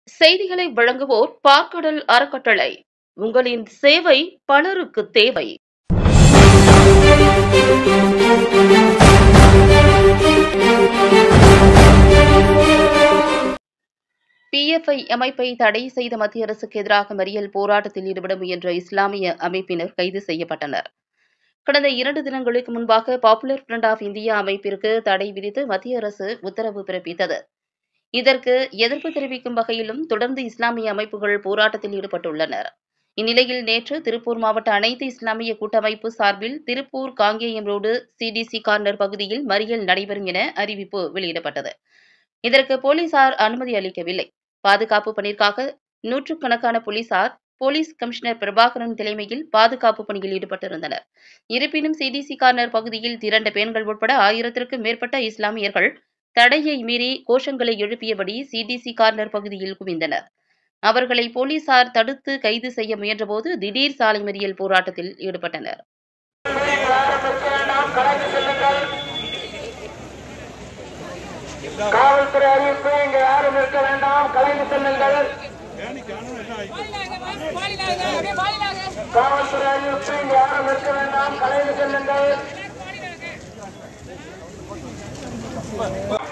செய்திகளை வழங்குவோர் பார்க்கடல் அறக்கட்டளை உங்களின் சேவை பலருக்கு தேவை பிஎஃப்ஐ அமைப்பை தடை செய்த மத்திய அரசுக்கு எதிராக மறியல் போராட்டத்தில் ஈடுபட முயன்ற இஸ்லாமிய அமைப்பினர் கைது செய்யப்பட்டனர் கடந்த இரண்டு தினங்களுக்கு முன்பாக பாப்புலர் ஃப்ரண்ட் ஆஃப் இந்தியா அமைப்பிற்கு தடை விதித்து மத்திய அரசு உத்தரவு பிறப்பித்தது இதற்கு எதிர்ப்பு தெரிவிக்கும் வகையிலும் தொடர்ந்து இஸ்லாமிய அமைப்புகள் போராட்டத்தில் ஈடுபட்டுள்ளனர் இந்நிலையில் நேற்று திருப்பூர் மாவட்ட அனைத்து இஸ்லாமிய கூட்டமைப்பு சார்பில் Tiruppur Kangeyam road CTC corner பகுதியில் மறியல் நடைபெறும் என அறிவிப்பு வெளியிடப்பட்டது இதற்கு போலீசார் அனுமதி அளிக்கவில்லை பாதுகாப்பு பணிக்காக நூற்றுக்கணக்கான போலீசார் போலீஸ் கமிஷனர் பிரபாகரன் தலைமையில் பாதுகாப்பு பணியில் ஈடுபட்டிருந்தனர் இருப்பினும் சிடிசி கார்னர் பகுதியில் திரண்ட பெண்கள் உட்பட ஆயிரத்திற்கும் மேற்பட்ட இஸ்லாமியர்கள் தடையை மீறி கோஷங்களை எழுப்பியபடி சிடிசி கார்னர் பகுதியில் குவிந்தனர் அவர்களை போலீசார் தடுத்து கைது செய்ய முயன்றபோது திடீர் சாலை மறியல் போராட்டத்தில் ஈடுபட்டனர் காவல்துறை அறிவிப்பு இங்க யாரும் இருக்க வேண்டாம் கலைந்து செல்லுங்கள் காவல்துறை அறிவிப்பு இங்க யாரும் இருக்க வேண்டாம் கலைந்து செல்லுங்கள்